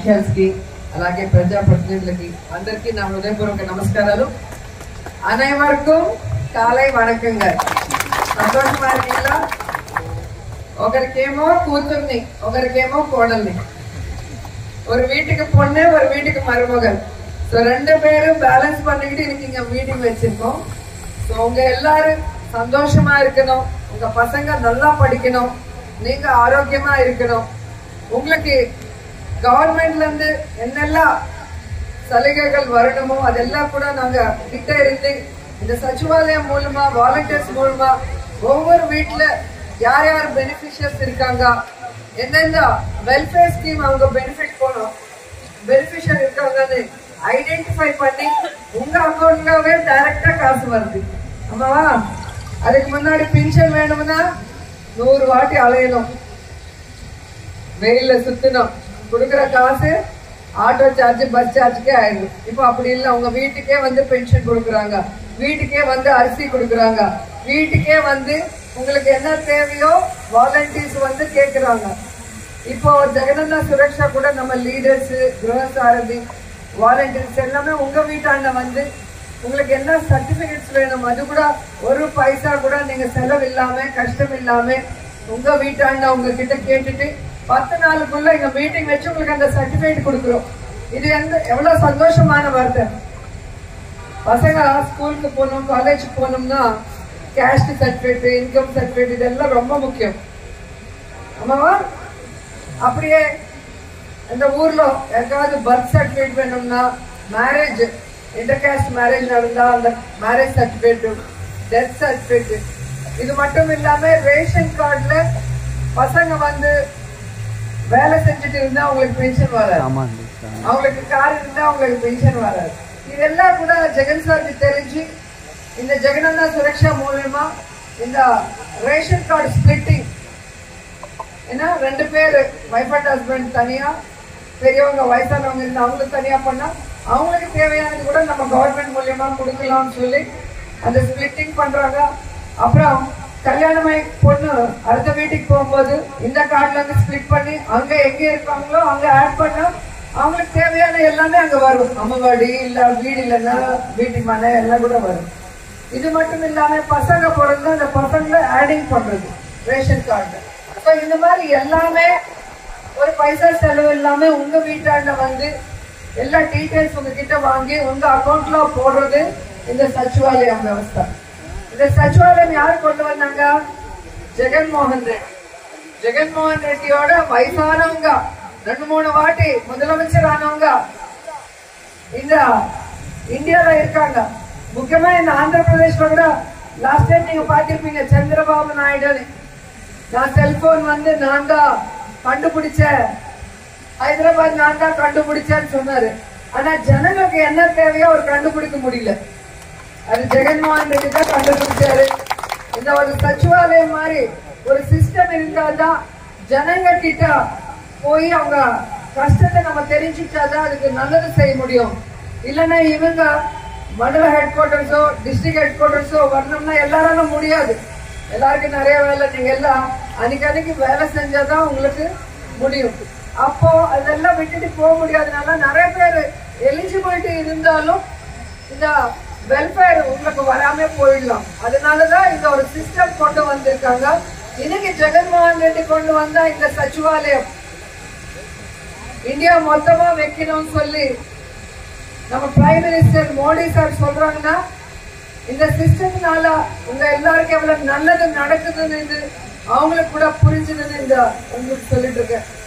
officials కి అలాగే ప్రజాప్రతినిధులకి అందరికీ నా హృదయపూర్వక నమస్కారాలు అனைவருக்கும் కాలై వణకంగ సంతోషమా இருக்கீங்களா ఒకరికేమో కూతుర్ని ఒకరికేమో కోడల్ని ஒரு வீட்டுக்கு பொண்ணு ஒரு வீட்டுக்கு மருமகள் ஸோ ரெண்டு பேரும் பேலன்ஸ் பண்ணிக்கிட்டு இன்னைக்கு இங்க மீட்டிங் வச்சிருக்கோம் ஸோ உங்க எல்லாரும் சந்தோஷமா இருக்கணும் உங்க பசங்க நல்லா படிக்கணும் நீங்க ஆரோக்கியமா இருக்கணும் உங்களுக்கு கவர்மெண்ட்ல இருந்து என்னெல்லாம் சலுகைகள் வரணுமோ அதெல்லாம் கூட நாங்க கிட்ட இருந்து இந்த சச்சிவாலயம் மூலமா வாலண்டியர்ஸ் மூலமா ஒவ்வொரு வீட்டுல யார் யார் பெனிஃபிஷியர்ஸ் இருக்காங்க எந்தெந்த வெல்ஃபேர் ஸ்கீம் அவங்க பெனிஃபிட் போனோம் பெனிஃபிஷியர் இருக்காங்கன்னு ஐடென்டிஃபை பண்ணி உங்க அக்கௌண்ட்லவே டைரக்டா காசு வருது ஆமாவா அதுக்கு முன்னாடி பென்ஷன் வேணும்னா நூறு வாட்டி அலையணும் வெயில்ல சுத்தணும் கொடுக்குற காசு ஆட்டோ சார்ஜ் பஸ் சார்ஜுக்கே ஆயிடும் இப்போ அப்படி இல்லை உங்க வீட்டுக்கே வந்து பென்ஷன் கொடுக்குறாங்க வீட்டுக்கே வந்து அரிசி கொடுக்குறாங்க வீட்டுக்கே வந்து உங்களுக்கு என்ன தேவையோ வாலண்டியர்ஸ் வந்து கேக்குறாங்க இப்போ ஜெகனந்தா சுரக்ஷா கூட நம்ம லீடர்ஸ் கிரகசாரதி வாலண்டியர்ஸ் எல்லாமே உங்க வீட்டாண்ட வந்து உங்களுக்கு என்ன சர்டிபிகேட்ஸ் வேணும் அது கூட ஒரு பைசா கூட நீங்க செலவு இல்லாம கஷ்டம் இல்லாம உங்க வீட்டாண்ட உங்ககிட்ட கேட்டுட்டு பத்து நாளுக்குள்ள எங்க மீட்டிங் வச்சு உங்களுக்கு அந்த சர்டிபிகேட் கொடுக்குறோம் இது எந்த எவ்வளவு சந்தோஷமான வார்த்தை பசங்க ஸ்கூலுக்கு போகணும் காலேஜுக்கு போகணும்னா கேஸ்ட் சர்டிபிகேட் இன்கம் சர்டிபிகேட் இதெல்லாம் ரொம்ப முக்கியம் ஆமாவா அப்படியே இந்த ஊர்ல யாருக்காவது பர்த் சர்டிபிகேட் வேணும்னா மேரேஜ் இன்டர் காஸ்ட் மேரேஜ் நடந்தா அந்த மேரேஜ் சர்டிபிகேட் டெத் சர்டிபிகேட் இது மட்டும் இல்லாம ரேஷன் கார்டுல பசங்க வந்து வேலை செஞ்சுட்டு இருந்தா அவங்களுக்கு பென்ஷன் வராது அவங்களுக்கு கார் இருந்தா அவங்களுக்கு பென்ஷன் வராது இதெல்லாம் கூட ஜெகன் சாருக்கு தெரிஞ்சு இந்த ஜெகனந்தா சுரக்ஷா மூலியமா இந்த ரேஷன் கார்டு ஸ்பிளிட்டிங் ஏன்னா ரெண்டு பேர் வைஃப் அண்ட் ஹஸ்பண்ட் தனியா பெரியவங்க வயசானவங்க இருந்து அவங்களுக்கு தனியா பண்ணா அவங்களுக்கு தேவையானது கூட நம்ம கவர்மெண்ட் மூலியமா கொடுக்கலாம்னு சொல்லி அந்த ஸ்பிளிட்டிங் பண்றாங்க அப்புறம் கல்யாணமாய் பொண்ணு அடுத்த வீட்டுக்கு போகும்போது இந்த கார்டுல இருந்து ஸ்பிளிட் பண்ணி அங்க எங்க இருக்காங்களோ அங்க ஆட் பண்ணா அவங்களுக்கு தேவையான எல்லாமே அங்க வரும் அம்மவாடி இல்ல வீடு இல்லைன்னா வீட்டு மனை எல்லாம் கூட வரும் இது மட்டும் இல்லாம பசங்க பிறந்து அந்த பசங்களை ஆடிங் பண்றது ரேஷன் கார்டு ஸோ இந்த மாதிரி எல்லாமே ஒரு பைசா செலவு இல்லாம உங்க வீட்டாண்ட வந்து எல்லா டீடைல்ஸ் உங்ககிட்ட வாங்கி உங்க அக்கௌண்ட்ல போடுறது இந்த சச்சிவாலயம் வியவஸ்தா இந்த சச்சிவாலயம் யார் கொண்டு வந்தாங்க ஜெகன்மோகன் ரெட்டி ஜெகன்மோகன் ரெட்டியோட வயசானவங்க ரெண்டு மூணு வாட்டி முதலமைச்சர் ஆனவங்க இந்த இந்தியால இருக்காங்க முக்கியமா இந்த ஆந்திர பிரதேஷ்ல கூட லாஸ்ட் டைம் நீங்க பாத்திருப்பீங்க சந்திரபாபு நாயுடு நான் செல்போன் வந்து நான் தான் கண்டுபிடிச்சேன் ஹைதராபாத் நான் தான் கண்டுபிடிச்சேன்னு சொன்னாரு ஆனா ஜனங்களுக்கு என்ன தேவையோ அவர் கண்டுபிடிக்க முடியல அது ஜெகன்மோகன் ரெட்டி தான் கண்டுபிடிச்சாரு இந்த ஒரு சச்சிவாலயம் மாதிரி ஒரு சிஸ்டம் இருந்தாதான் ஜனங்க கிட்ட போய் அவங்க கஷ்டத்தை நம்ம தெரிஞ்சுக்கிட்டாதான் அதுக்கு நல்லது செய்ய முடியும் இல்லைன்னா இவங்க மண்டல ஹெட் குவார்டர்ஸோ டிஸ்ட்ரிக்ட் ஹெட் குவார்டர்ஸோ வரணும்னா எல்லாராலும் முடியாது எல்லாருக்கும் நிறைய வேலை நீங்க எல்லாம் அன்னைக்கு அன்னைக்கு வேலை செஞ்சாதான் உங்களுக்கு முடியும் அப்போ அதெல்லாம் விட்டுட்டு போக முடியாதனால நிறைய பேர் எலிஜிபிலிட்டி இருந்தாலும் இந்த வெல்ஃபேர் உங்களுக்கு வராம போயிடலாம் அதனாலதான் இந்த ஒரு சிஸ்டம் கொண்டு வந்திருக்காங்க இன்னைக்கு ஜெகன்மோகன் ரெட்டி கொண்டு வந்தா இந்த சச்சிவாலயம் இந்தியா மொத்தமா வைக்கணும்னு சொல்லி நம்ம பிரைம் மினிஸ்டர் மோடி சார் சொல்றாங்கன்னா இந்த சிஸ்டம்னால உங்க எல்லாருக்கும் எவ்வளவு நல்லது நடக்குதுன்னு இது அவங்களுக்கு கூட புரிஞ்சுதுன்னு இந்த உங்களுக்கு சொல்லிட்டு இருக்கேன்